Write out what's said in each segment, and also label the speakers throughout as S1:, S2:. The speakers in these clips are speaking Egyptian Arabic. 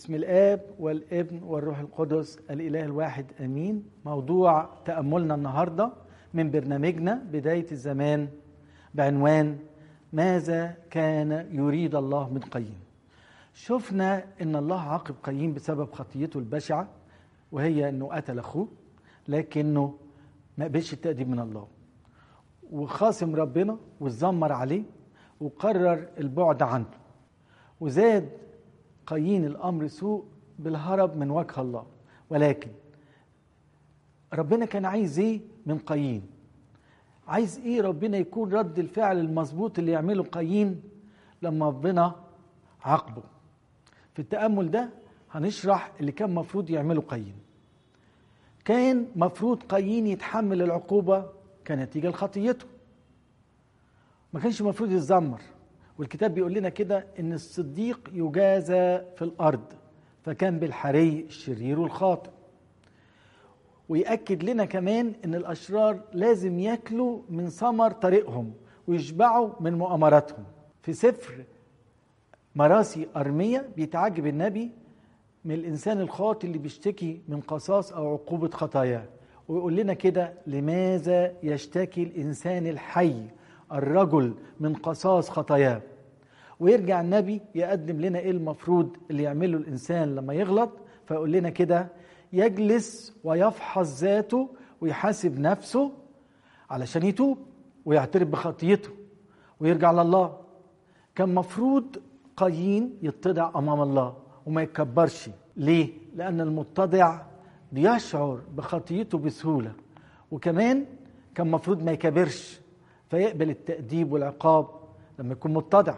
S1: بسم الاب والابن والروح القدس الاله الواحد امين موضوع تاملنا النهارده من برنامجنا بدايه الزمان بعنوان ماذا كان يريد الله من قايين شفنا ان الله عاقب قايين بسبب خطيته البشعه وهي انه قتل اخوه لكنه ما قبلش التأديب من الله وخاصم ربنا واتذمر عليه وقرر البعد عنه وزاد قايين الامر سوء بالهرب من وجه الله ولكن ربنا كان عايز ايه من قايين عايز ايه ربنا يكون رد الفعل المظبوط اللي يعمله قايين لما ربنا عاقبه في التامل ده هنشرح اللي كان مفروض يعمله قايين كان مفروض قايين يتحمل العقوبه كنتيجه لخطيته ما كانش مفروض يتذمر والكتاب بيقول لنا كده ان الصديق يجازى في الارض فكان بالحري الشرير والخاطئ ويأكد لنا كمان ان الاشرار لازم ياكلوا من ثمر طريقهم ويشبعوا من مؤامراتهم في سفر مراسي أرمية بيتعجب النبي من الإنسان الخاطئ اللي بيشتكي من قصاص أو عقوبة خطاياه ويقول لنا كده لماذا يشتكي الإنسان الحي الرجل من قصاص خطاياه ويرجع النبي يقدم لنا ايه المفروض اللي يعمله الانسان لما يغلط فيقول لنا كده يجلس ويفحص ذاته ويحاسب نفسه علشان يتوب ويعترف بخطيته ويرجع لله كان مفروض قايين يتضع امام الله وما يتكبرش ليه لان المتضع بيشعر بخطيته بسهوله وكمان كان مفروض ما يكبرش فيقبل التأديب والعقاب لما يكون متضع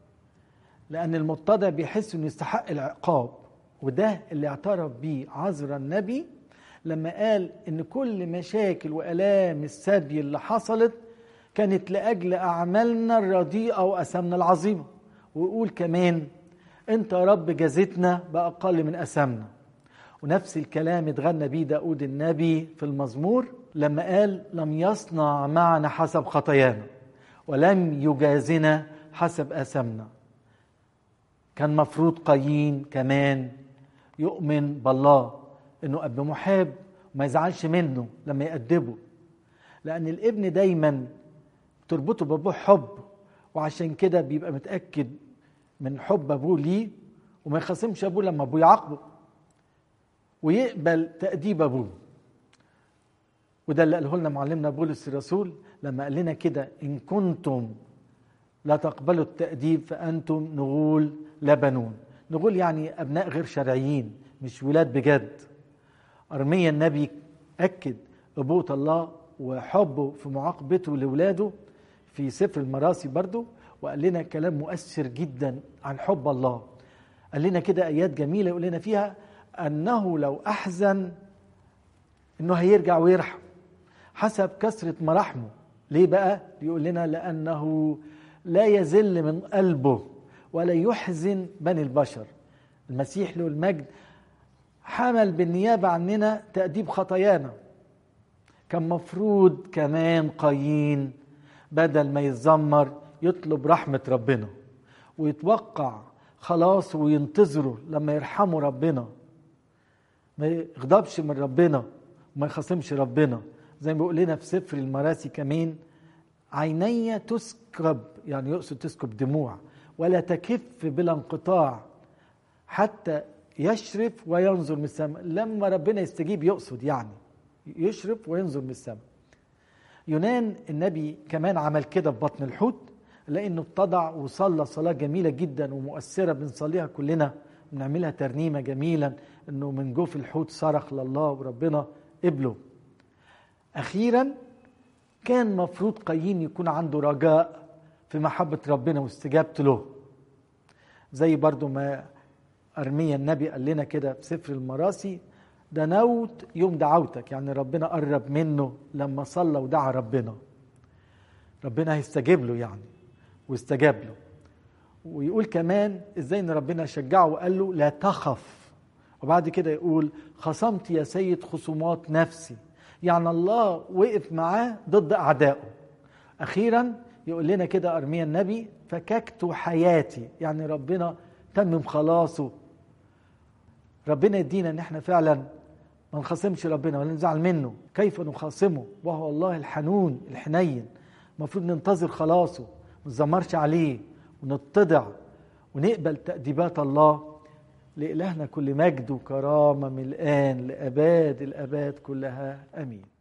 S1: لأن المتضع بيحس إنه يستحق العقاب وده اللي اعترف بيه عذرا النبي لما قال إن كل مشاكل وآلام السبي اللي حصلت كانت لأجل أعمالنا الرديئة وأثامنا العظيمة ويقول كمان أنت يا رب جازتنا بأقل من أثامنا ونفس الكلام اتغنى بيه داود النبي في المزمور لما قال لم يصنع معنا حسب خطايانا ولم يجازنا حسب آثامنا كان مفروض قايين كمان يؤمن بالله انه اب محب وما يزعلش منه لما يأدبه لان الابن دايما تربطه بابوه حب وعشان كده بيبقى متأكد من حب ابوه ليه وما يخاصمش ابوه لما ابوه يعاقبه ويقبل تأديب ابوه وده اللي قاله لنا معلمنا بولس الرسول لما قال لنا كده ان كنتم لا تقبلوا التأديب فأنتم نغول لا بنون نغول يعني أبناء غير شرعيين مش ولاد بجد أرميا النبي أكد أبوة الله وحبه في معاقبته لولاده في سفر المراسي برضه وقال لنا كلام مؤثر جدا عن حب الله قال لنا كده آيات جميلة يقول لنا فيها أنه لو أحزن أنه هيرجع ويرحم حسب كثرة مراحمه ليه بقى يقول لنا لأنه لا يزل من قلبه ولا يحزن بني البشر المسيح له المجد حمل بالنيابة عننا تأديب خطايانا كان مفروض كمان قايين بدل ما يتذمر يطلب رحمة ربنا ويتوقع خلاص وينتظره لما يرحمه ربنا ما يغضبش من ربنا وما يخاصمش ربنا زي ما بيقول لنا في سفر المراسي كمان عيني تسكب يعني يقصد تسكب دموع ولا تكف بلا انقطاع حتى يشرف وينظر من السماء لما ربنا يستجيب يقصد يعني يشرف وينظر من السماء يونان النبي كمان عمل كده في بطن الحوت لانه اتضع وصلى صلاه جميله جدا ومؤثره بنصليها كلنا بنعملها ترنيمه جميلا انه من جوف الحوت صرخ لله وربنا قبله اخيرا كان مفروض قايين يكون عنده رجاء في محبة ربنا واستجابته له زي برضو ما أرميا النبي قال لنا كده في سفر المراسي دنوت يوم دعوتك يعني ربنا قرب منه لما صلى ودعا ربنا ربنا هيستجيب له يعني واستجاب له ويقول كمان ازاي ان ربنا شجعه وقال له لا تخف وبعد كده يقول خصمت يا سيد خصومات نفسي يعني الله وقف معاه ضد اعدائه اخيرا يقول لنا كده ارميا النبي فككت حياتي يعني ربنا تمم خلاصه ربنا يدينا ان احنا فعلا ما نخاصمش ربنا ولا نزعل منه كيف نخاصمه وهو الله الحنون الحنين المفروض ننتظر خلاصه ما نزمرش عليه ونتضع ونقبل تأديبات الله لإلهنا كل مجد وكرامة من الآن لأباد الأباد كلها أمين